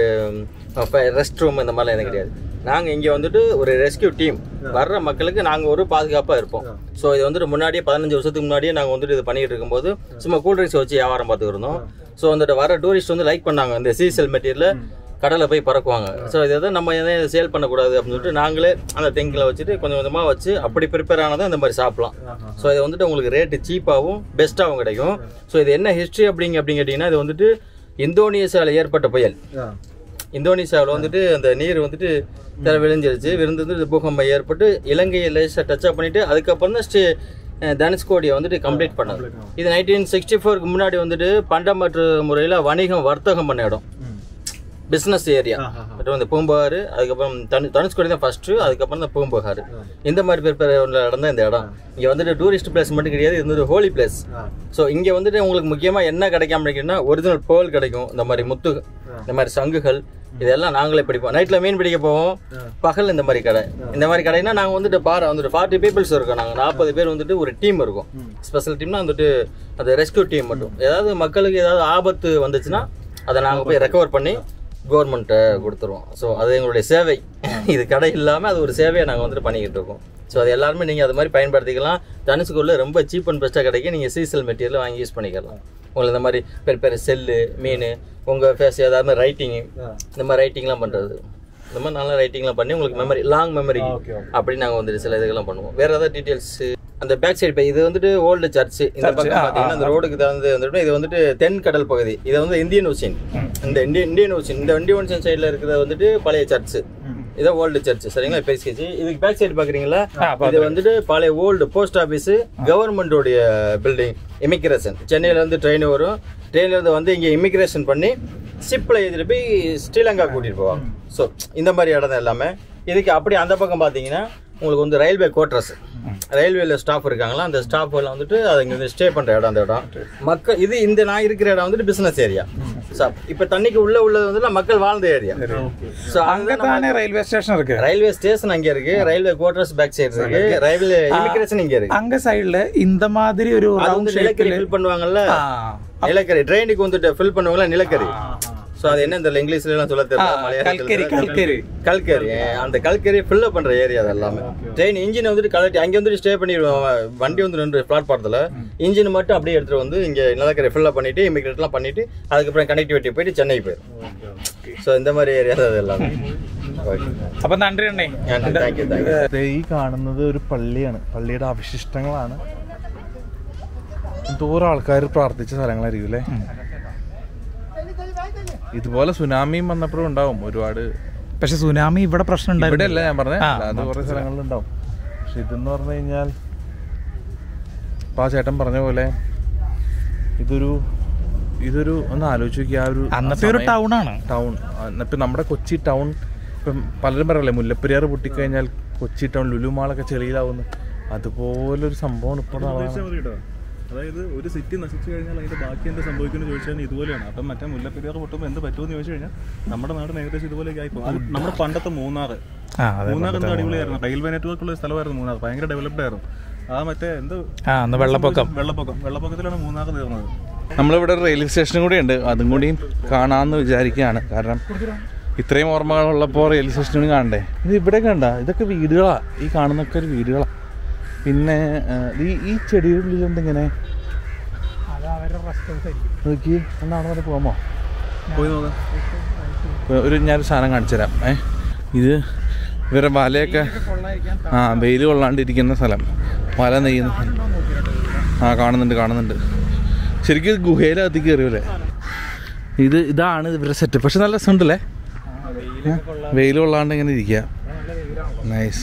ரெஸ்ட் ரூம் இந்த மாதிரிலாம் எதுவும் கிடையாது நாங்கள் இங்கே வந்துட்டு ஒரு ரெஸ்கியூ டீம் வர்ற மக்களுக்கு நாங்கள் ஒரு பாதுகாப்பாக இருப்போம் ஸோ இது வந்துட்டு முன்னாடியே பதினஞ்சு வருஷத்துக்கு முன்னாடியே நாங்கள் வந்துட்டு இது பண்ணிட்டு இருக்கும்போது சும்மா கூல் ட்ரிங்க்ஸ் வச்சு வியாபாரம் பார்த்துட்டு இருந்தோம் ஸோ வந்துட்டு வர டூரிஸ்ட் வந்து லைக் பண்ணாங்க இந்த சீசல் மெட்டீரியல் கடலில் போய் பறக்குவாங்க ஸோ இதை தான் நம்ம எதை சேல் பண்ணக்கூடாது அப்படின்னு சொல்லிட்டு நாங்களே அந்த தெங்கில் வச்சுட்டு கொஞ்சம் கொஞ்சமாக வச்சு அப்படி ப்ரிப்பேர் ஆனதை இந்த மாதிரி சாப்பிடலாம் ஸோ இது வந்துட்டு உங்களுக்கு ரேட்டு சீப்பாகவும் பெஸ்ட்டாகவும் கிடைக்கும் ஸோ இது என்ன ஹிஸ்ட்ரி அப்படிங்க அப்படின்னு கேட்டிங்கன்னா இது வந்துட்டு இந்தோனேசியாவில் ஏற்பட்ட புயல் இந்தோனேசியாவில் வந்துட்டு அந்த நீர் வந்துட்டு தர விளைஞ்சிருச்சு விருந்து வந்து பூகம்பம் ஏற்பட்டு இலங்கையை லேசாக டச்சப் பண்ணிட்டு அதுக்கப்புறம் தான் ஸ்டே தனுஷ்கோடியை வந்துட்டு கம்ப்ளீட் பண்ணது இது நைன்டீன் சிக்ஸ்டி ஃபோருக்கு முன்னாடி வந்துட்டு பண்டமற்ற முறையில் வணிகம் வர்த்தகம் பண்ண இடம் பிஸ்னஸ் ஏரியா பட் வந்து பூம்புகார் அதுக்கப்புறம் தனு தனுஷ்கோடி தான் ஃபர்ஸ்ட்டு அதுக்கப்புறம் தான் பூம்புகார் இந்த மாதிரி பேர் பேர் உள்ள இடம் தான் இந்த இடம் இங்கே வந்துட்டு டூரிஸ்ட் பிளேஸ் மட்டும் கிடையாது இது வந்து ஹோலி பிளேஸ் ஸோ இங்கே வந்துட்டு உங்களுக்கு முக்கியமாக என்ன கிடைக்காம இருக்குன்னா ஒரிஜினல் பேர்ல் கிடைக்கும் இந்த மாதிரி முத்து இந்த மாதிரி சங்குகள் இதெல்லாம் நாங்களே பிடிப்போம் நைட்டில் மீன் பிடிக்க போவோம் பகல் இந்த மாதிரி கடை இந்த மாதிரி கடைனா நாங்கள் வந்துட்டு பாரு வந்துட்டு ஃபார்ட்டி பீப்புள்ஸ் இருக்கோம் நாங்கள் நாற்பது பேர் வந்துட்டு ஒரு டீம் இருக்கும் ஸ்பெஷல் டீம்னா வந்துட்டு அது ரெஸ்க்யூ டீம் மட்டும் ஏதாவது மக்களுக்கு ஏதாவது ஆபத்து வந்துச்சுன்னா அதை நாங்கள் போய் ரெக்கவர் பண்ணி கவர்மெண்ட்டை கொடுத்துருவோம் ஸோ அது எங்களுடைய சேவை இது கடை இல்லாமல் அது ஒரு சேவையை நாங்கள் வந்துட்டு பண்ணிக்கிட்டு இருக்கோம் ஸோ அது எல்லாருமே நீங்கள் அது மாதிரி பயன்படுத்திக்கலாம் தனுசுக்குள்ளே ரொம்ப சீப் அண்ட் பெஸ்ட்டாக கிடைக்கும் நீங்கள் சீசல் மெட்டீரியல் வாங்கி யூஸ் பண்ணிக்கலாம் உங்களுக்கு இந்த மாதிரி பெரிய பெரிய செல்லு மீன் உங்கள் ஃபேஸ் ஏதாவது ரைட்டிங்கு இந்த மாதிரி ரைட்டிங்லாம் பண்ணுறது இந்த மாதிரி நல்ல ரைட்டிங்லாம் பண்ணி உங்களுக்கு மெமரி லாங் மெமரி அப்படி நாங்கள் வந்துட்டு சில இதுக்கெல்லாம் பண்ணுவோம் வேறு ஏதாவது டீட்டெயில்ஸ் அந்த பேக் சைடு இது வந்துட்டு ஓல்டு சர்ச் இந்த பக்கம் பார்த்தீங்கன்னா அந்த ரோடுக்கு தகுந்து வந்துட்டு இது வந்துட்டு தென் கடல் பகுதி இது வந்து இந்தியன் ஓஷன் இந்த இந்தியன் இந்தியன் ஓஷன் இந்த இந்தியன் ஓஷன் சைடில் இருக்கிறது வந்துட்டு பழைய சர்ச் இதான் ஓல்டு சர்ச் சரிங்களா பேசிக்கிச்சு இதுக்கு பேக் சைடு பாக்குறீங்களா இது வந்துட்டு பழைய ஓல்டு போஸ்ட் ஆஃபீஸ் கவர்மெண்டோடைய பில்டிங் இமிக்ரேஷன் சென்னையில இருந்து ட்ரெயின் வரும் ட்ரெயின்ல இருந்து வந்து இங்க இமிக்ரேஷன் பண்ணி ஷிப்பில் ஏற்றிட்டு போய் ஸ்ரீலங்கா கூட்டிட்டு போவாங்க ஸோ இந்த மாதிரி இடம் தான் எல்லாமே இதுக்கு அப்படி அந்த பக்கம் பார்த்தீங்கன்னா உங்களுக்கு வந்து ரயில்வே குவார்டர்ஸ் ரயில்வேல ஸ்டாஃப் இருக்காங்களா அந்த ஸ்டாஃப் எல்லாம் வந்துட்டு அது இங்க வந்து ஸ்டே பண்ற இடம் அந்த இடம் மக்கள் இது இந்த நான் இருக்கிற இடம் வந்துட்டு பிசினஸ் ஏரியா இப்போ தண்ணிக்கு உள்ள உள்ளது வந்து மக்கள் வாழ்ந்த ஏரியா ஸோ அங்க தானே ரயில்வே ஸ்டேஷன் இருக்கு ரயில்வே ஸ்டேஷன் அங்க இருக்கு ரயில்வே குவார்டர்ஸ் பேக் சைடு இருக்கு ரயில்வே இமிகிரேஷன் இங்க இருக்கு அங்க சைடுல இந்த மாதிரி ஒரு அது ரவுண்ட் வந்து நிலக்கரி ஃபில் பண்ணுவாங்கல்ல ஆ. நிலக்கரி ட்ரெயினுக்கு வந்துட்டு ஃபில் பண்ணுவாங்கல்ல நிலக்கரி ஸோ அது என்ன தெரியல இங்கிலீஷ்ல எல்லாம் சொல்ல தெரியல ஆ, மலையாளத்துல கல்கரி, தெரியல. கல்கரி. கல்கரி அந்த கல்கரி ஃபில் பண்ற ஏரியா அது எல்லாமே ட்ரெயின் இன்ஜின் வந்துட்டு கலட்டி அங்க வந்துட்டு ஸ்டே பண்ணிடுவோம் வண்டி வந்து நின்று பிளாட்பாரத்தில் இன்ஜின் மட்டும் அப்படியே எடுத்துட்டு வந்து இங்க நிலக்கரி ஃபில்லப் பண்ணிட்டு இமிகிரேட்லாம் பண்ணிட்டு அதுக்கப்புறம் கனெக்டிவிட்டி போயிட்டு சென்னை போயிடும் ஸோ இந்த மாதிரி ஏரியா அது எல்லாமே ஓகே അപ്പൊ നന്ദി അണ്ണേ தேங்க்யூ தேங்க்யூ ദേ ഈ കാണുന്നത് ഒരു പള്ളിയാണ് പള്ളിയുടെ അവശിഷ്ടങ്ങളാണ് എന്തോരം ആൾക്കാർ പ്രാർത്ഥിച്ച സ്ഥലങ്ങളായിരിക്കും അല്ലേ ഇതുപോലെ സുനാമിയും വന്നപ്പോഴും ഉണ്ടാവും ഒരുപാട് പക്ഷെ സുനാമി ഇവിടെ പ്രശ്നം ഇവിടെ ഉണ്ടായിരുന്നു അല്ല ഞാൻ പറഞ്ഞത് ആ, അത് കുറെ സ്ഥലങ്ങളിൽ ഉണ്ടാവും പക്ഷെ ഇതെന്ന് പറഞ്ഞു കഴിഞ്ഞാൽ ഇപ്പൊ ആ ചേട്ടൻ പറഞ്ഞ പോലെ ഇതൊരു ഇതൊരു ഒന്ന് ആലോചിച്ച് നോക്കിയ ആ ഒരു അന്നത്തെ ഒരു ടൗൺ ആണ് ടൗൺ ഇപ്പം നമ്മുടെ കൊച്ചി ടൗൺ ഇപ്പം പലരും പറയല്ലേ മുല്ലപ്പെരിയാർ പൊട്ടിക്കഴിഞ്ഞാൽ കൊച്ചി ടൗൺ ലുലുമാളൊക്കെ ചെളിയിലാവുന്നു അതുപോലൊരു സംഭവമാണ് ഇപ്പോൾ ഉദ്ദേശിച്ചാൽ മതി കേട്ടോ അതായത് ഒരു സിറ്റി നശിച്ചു കഴിഞ്ഞാൽ അതിന്റെ ബാക്കി എന്ത് സംഭവിക്കുമെന്ന് ചോദിച്ചാൽ ഇതുപോലെയാണ് അപ്പം മറ്റേ മുല്ലപ്പെരിയാർ പൊട്ടുമ്പോൾ എന്ത് പറ്റുമെന്ന് ചോദിച്ചു കഴിഞ്ഞാൽ നമ്മുടെ നാട് ഏകദേശം ഇതുപോലെയൊക്കെ ആയിപ്പോ അത് നമ്മുടെ പണ്ടത്തെ മൂന്നാർ ആ അതെ മൂന്നാർ എന്ത് അടിപൊളിയായിരുന്നു റെയിൽവേ നെറ്റ്വർക്ക് ഉള്ള സ്ഥലമായിരുന്നു മൂന്നാർ ഭയങ്കര ഡെവലപ്ഡ് ആയിരുന്നു ആ മറ്റേ എന്ത് ആ അന്ന് വെള്ളപ്പൊക്കം വെള്ളപ്പൊക്കം വെള്ളപ്പൊക്കത്തിലാണ് മൂന്നാർ തീർന്നത് നമ്മളിവിടെ ഒരു റെയിൽവേ സ്റ്റേഷനും കൂടി ഉണ്ട് അതും കൂടിയും കാണാമെന്ന് വിചാരിക്കുകയാണ് കാരണം ഇത്രയും ഓർമ്മകളുള്ളപ്പോൾ റെയിൽവേ സ്റ്റേഷനും കാണണ്ടേ ഇത് ഇവിടെ കണ്ട ഇതൊക്കെ വീടുകളാ ഈ കാണുന്നൊക്കെ ഒരു വീടുകളാ പിന്നെ ആ, ഈ ഈ ചെടിയുടെ ഉള്ളിൽ എന്തിങ്ങനെ നോക്കി എന്നാണ് വരെ പോകാമോ പോയി നോക്കാം ഒരു ഞാനൊരു സാധനം കാണിച്ചു തരാം ഏ ഇത് ഇവരെ വലയൊക്കെ ആ വെയിൽ കൊള്ളാണ്ടിരിക്കുന്ന സ്ഥലം വല നെയ്യുന്ന സ്ഥലം ആ കാണുന്നുണ്ട് കാണുന്നുണ്ട് ശരിക്കും ഇത് ഗുഹയിലകത്ത് കയറിയല്ലേ ഇത് ഇതാണ് ഇവരുടെ സെറ്റ് പക്ഷെ നല്ല രസമുണ്ടല്ലേ വെയിൽ കൊള്ളാണ്ട് ഇങ്ങനെ ഇരിക്കുക നൈസ്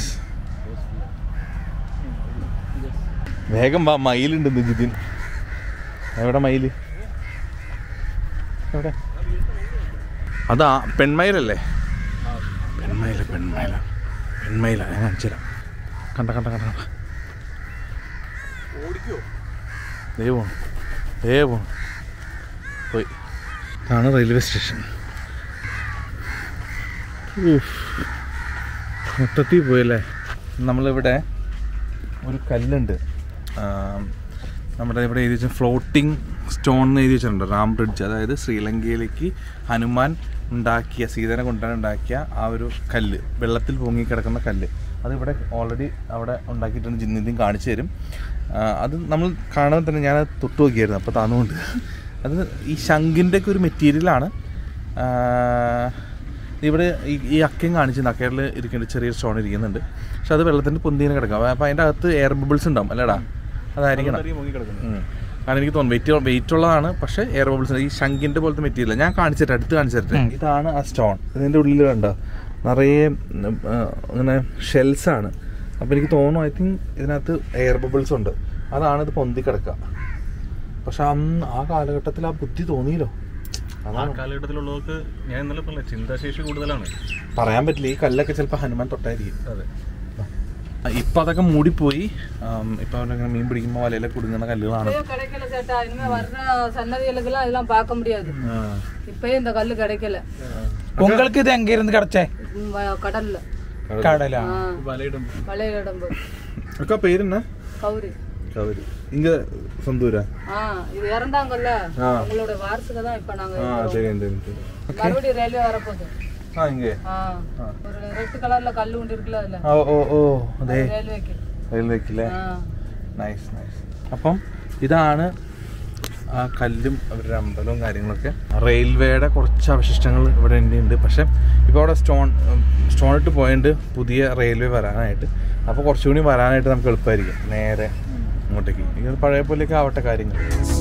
വേഗം വാ മയിലുണ്ട് നിജിതിൻ എവിടെ മയില് എവിടെ അതാ പെൺമയിലല്ലേ പെൺമയില പെൺമയില പെൺമയില ഞാൻ കാണിച്ചു തരാം കണ്ട കണ്ട കണ്ട കണ്ട ദേ പോണു ദേ പോണു പോയി ഇതാണ് റെയിൽവേ സ്റ്റേഷൻ ഉഫ്. മൊത്തത്തിൽ പോയല്ലേ നമ്മളിവിടെ ഒരു കല്ലുണ്ട് ആം, നമ്മുടെ ഇവിടെ എഴുതി വെച്ച ഫ്ലോട്ടിംഗ് സ്റ്റോൺ എന്ന് എഴുതി വെച്ചിട്ടുണ്ട് റാം ബ്രിഡ്ജ് അതായത് ശ്രീലങ്കയിലേക്ക് ഹനുമാൻ ഉണ്ടാക്കിയ സീതനെ കൊണ്ടുവരാൻ ഉണ്ടാക്കിയ ആ ഒരു കല്ല് വെള്ളത്തിൽ പൊങ്ങി കിടക്കുന്ന കല്ല് അതിവിടെ ഓൾറെഡി അവിടെ ഉണ്ടാക്കിയിട്ടുണ്ട് ജിന്നിന്റെയും കാണിച്ചു തരും ആ, അത് നമ്മൾ കാണുമ്പോൾ തന്നെ ഞാൻ തൊട്ട് നോക്കിയായിരുന്നു അപ്പോൾ താന്നുകൊണ്ട് അത് ഈ ശംഖിൻ്റെ ഒക്കെ ഒരു മെറ്റീരിയലാണ് ഇവിടെ ഈ ഈ അക്കയും കാണിച്ചിട്ടുണ്ട് അക്കയിൽ ഇരിക്കുന്നുണ്ട് ചെറിയൊരു സ്റ്റോൺ ഇരിക്കുന്നുണ്ട് പക്ഷെ അത് വെള്ളത്തിൻ്റെ പൊന്തിനെ കിടക്കാം അപ്പോൾ അതിൻ്റെ അകത്ത് എയർ ബബിൾസ് ഉണ്ടാവും അല്ലേടാ അതായിരിക്കണം ഉം. കാരണം എനിക്ക് തോന്നുന്നു വെയിറ്റ് വെയിറ്റ് ഉള്ളതാണ് പക്ഷേ എയർ ബബിൾസ് ഈ ശംഖിൻ്റെ പോലത്തെ മെറ്റീരിയൽ ഞാൻ കാണിച്ചിട്ട് അടുത്ത് കാണിച്ചിട്ട് ഇതാണ് ആ സ്റ്റോൺ ഇതിൻ്റെ ഉള്ളിൽ കണ്ടോ നിറയെ ഉം, ആ, ഇങ്ങനെ ഷെൽസ് ആണ് അപ്പോൾ എനിക്ക് തോന്നുന്നു ഐ തിങ്ക് ഇതിനകത്ത് എയർ ബബിൾസ് ഉണ്ട് അതാണ് ഇത് പൊന്തി കിടക്കുക പക്ഷെ അന്ന് ആ കാലഘട്ടത്തിൽ ആ ബുദ്ധി തോന്നിയില്ലോ ആ അതാണ് കാലഘട്ടത്തിലുള്ളവർക്ക് ഞാൻ ഇന്നലെ പറഞ്ഞ ചിന്താശേഷി കൂടുതലാണ് പറയാൻ പറ്റില്ല ഈ കല്ലൊക്കെ ചിലപ്പോൾ ഹനുമാൻ തൊട്ടായിരിക്കും അതെ ഇപ്പൊ അതൊക്കെ മൂടിപ്പോയി ആം, ഇപ്പൊ അവരങ്ങനെ മീൻ പിടിക്കുമ്പോൾ വലയിലൊക്കെ കുടുങ്ങുന്ന കല്ലുകളാണ് இப்பயும் கிடைக்கல சேட்டா இனிமே வர்ற சன்னதிகளுக்கெல்லாம் இதெல்லாம் பார்க்க முடியாது ആ. இப்பயும் இந்த கல்லு கிடைக்கல உங்களுக்கு ഇത് എങ്കിരുന്ന് കിടച്ചേ ம், வ- கடல்ல കടലാ ஆ, വലയിടും வளையல் இடம்பு അക്ക പേരെന്നാ கௌரி കവരി ഇങ്ങ സ്വന്തൂരാ ஆ இது இறந்தாங்கல்ல ஆ. அவங்களோட வாரிசுக்கு தான் இப்ப நாங்க ആ இருக்கிறோம். ശരി എന്ത് എന്ത് மறுபடியும் ரயில்வே வரப்போகுது ആ ഇങ്ങേ ஆ ஒரு ரெட் கலர்ல கல்லு ஒன்று இருக்குல்ல அதுல ഓ ഓ ഓ അതെ ரயில்வேக்கு റെയിൽവേക്കില്ലേ ஆ നൈസ് നൈസ് അപ്പം ഇതാണ് ആ കല്ലും അവരുടെ അമ്പലവും കാര്യങ്ങളൊക്കെ റെയിൽവേയുടെ കുറച്ച് അവശിഷ്ടങ്ങൾ ഇവിടെ ഉണ്ട് ഉണ്ട് പക്ഷെ ഇപ്പോൾ അവിടെ സ്റ്റോൺ സ്റ്റോൺ ഇട്ട് പോയിട്ട് പുതിയ റെയിൽവേ വരാനായിട്ട് അപ്പോൾ കുറച്ചുകൂടി വരാനായിട്ട് നമുക്ക് എളുപ്പമായിരിക്കും നേരെ ഇങ്ങോട്ടേക്ക് ഇത് പഴയ പോലെയൊക്കെ ആവട്ടെ കാര്യങ്ങൾ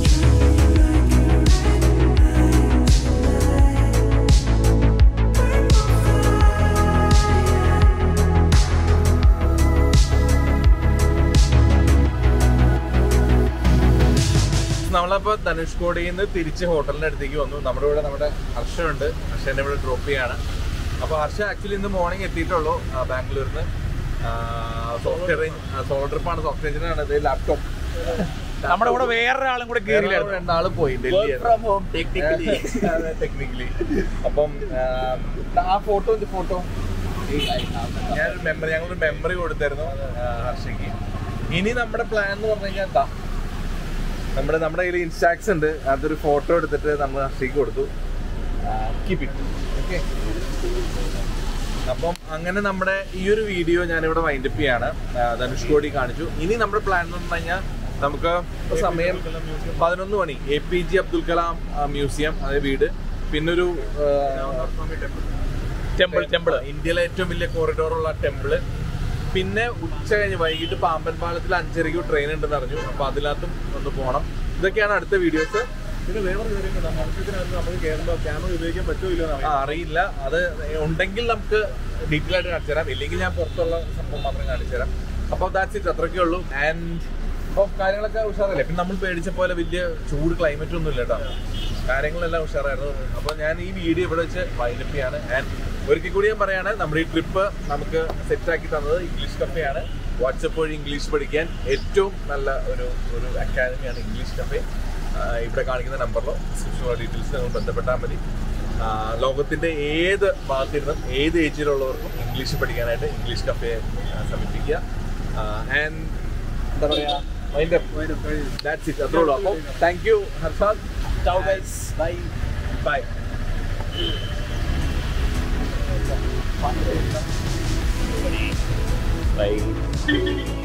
നമ്മളപ്പോൾ ധനുഷ്കോടിയിൽ നിന്ന് തിരിച്ച് ഹോട്ടലിന്റെ അടുത്തേക്ക് വന്നു നമ്മുടെ ഇവിടെ നമ്മുടെ ഹർഷ ഉണ്ട് ഹർഷനെ ഇവിടെ ഡ്രോപ്പ് ചെയ്യാണ് അപ്പോൾ ഹർഷ ആക്ച്വലി ഇന്ന് മോർണിംഗ് എത്തിയിട്ടുള്ളൂ ആ, ബാംഗ്ലൂരിൽ നിന്ന് സോഫ്റ്റ്വെയർ സോളോ ട്രിപ്പാണ് സോഫ്റ്റ്വെയർ എഞ്ചിനാണ് ഇത് ലാപ്ടോപ്പ് നമ്മുടെ കൂടെ വേറൊരാളും കൂടെ കയറിയില്ലായിരുന്നു രണ്ടാള് പോയി ഡൽഹി ടെക്നിക്കലി അപ്പം ആ, ആ ഫോട്ടോ ഫോട്ടോ ഞാനൊരു മെമ്മറി ഞങ്ങളൊരു മെമ്മറി കൊടുത്തായിരുന്നു ആ, ഹർഷയ്ക്ക് ഇനി നമ്മുടെ പ്ലാൻ എന്ന് പറഞ്ഞു കഴിഞ്ഞാൽ എന്താ നമ്മുടെ നമ്മുടെ കയ്യിൽ ഇൻസ്റ്റാക്സ് ഉണ്ട് അതൊരു ഫോട്ടോ എടുത്തിട്ട് നമ്മൾ ഹർഷയ്ക്ക് കൊടുത്തു കീപ് ഇറ്റ് ഓക്കെ അപ്പം അങ്ങനെ നമ്മുടെ ഈ ഒരു വീഡിയോ ഞാനിവിടെ വൈൻഡപ്പ് ചെയ്യാണ് ആ, ധനുഷ്കോടി കാണിച്ചു ഇനി നമ്മുടെ പ്ലാൻ എന്ന് പറഞ്ഞു കഴിഞ്ഞാൽ നമുക്ക് ഇപ്പൊ സമയം പതിനൊന്ന് മണി A P J Abdul Kalam ആ, മ്യൂസിയം അതായത് വീട് പിന്നൊരു ടെമ്പിൾ ടെമ്പിൾ ഇന്ത്യയിലെ ഏറ്റവും വലിയ കോറിഡോറുള്ള ടെമ്പിള് പിന്നെ ഉച്ച കഴിഞ്ഞ് വൈകിട്ട് പാമ്പൻ പാലത്തിൽ അഞ്ചരയ്ക്ക് ട്രെയിൻ ഉണ്ടെന്ന് അറിഞ്ഞു അപ്പൊ അതിനകത്തും ഒന്ന് പോകണം ഇതൊക്കെയാണ് അടുത്ത വീഡിയോസ് പിന്നെ വേറൊരു കാര്യം ആവശ്യത്തിനകത്ത് നമുക്ക് കയറുമ്പോൾ ക്യാമറ ഉപയോഗിക്കാൻ പറ്റുമോ ഇല്ലയോ എന്ന് ആ, അറിയില്ല അത് ഉണ്ടെങ്കിൽ നമുക്ക് ഡീറ്റെയിൽ ആയിട്ട് കാണിച്ചു തരാം ഇല്ലെങ്കിൽ ഞാൻ പുറത്തുള്ള സംഭവം മാത്രം കാണിച്ചു തരാം അപ്പോൾ ദാറ്റ്സ് ഇറ്റ് അത്രയ്ക്കേ ഉള്ളൂ ആൻഡ് അപ്പോൾ കാര്യങ്ങളൊക്കെ ഉഷാറല്ലേ പിന്നെ നമ്മൾ പേടിച്ച പോലെ വലിയ ചൂട് ക്ലൈമറ്റ് ഒന്നും ഇല്ല കേട്ടോ കാര്യങ്ങളെല്ലാം ഉഷാറായിരുന്നു അപ്പോൾ ഞാൻ ഈ വീഡിയോ ഇവിടെ വെച്ച് വൈൻഡപ്പ് ചെയ്യാണ് ആൻഡ് ഒരിക്കൽ കൂടി ഞാൻ പറയാണ് നമ്മുടെ ഈ ട്രിപ്പ് നമുക്ക് സെറ്റാക്കി തന്നത് ഇംഗ്ലീഷ് കഫേയാണ് വാട്സപ്പ് വഴി ഇംഗ്ലീഷ് പഠിക്കാൻ ഏറ്റവും നല്ല ഒരു ഒരു അക്കാദമിയാണ് ഇംഗ്ലീഷ് കഫേ ആഹ് ഇവിടെ കാണിക്കുന്ന നമ്പറിലോ ഡിസ്ക്രിപ്ഷനുള്ള ഡീറ്റെയിൽസ് നിങ്ങൾ ബന്ധപ്പെട്ടാൽ മതി ആഹ് ലോകത്തിന്റെ ഏത് ഭാഗത്തിരുന്നും ഏത് ഏജിലുള്ളവർക്കും ഇംഗ്ലീഷ് പഠിക്കാനായിട്ട് ഇംഗ്ലീഷ് കഫേ സമീപിക്കുക ആൻഡ് എന്താ പറയാ മൈൻഡ് ദാറ്റ്സ് ഇറ്റ് അത്രേ ഉള്ളൂ അപ്പോൾ thank you Harshad ciao guys bye bye by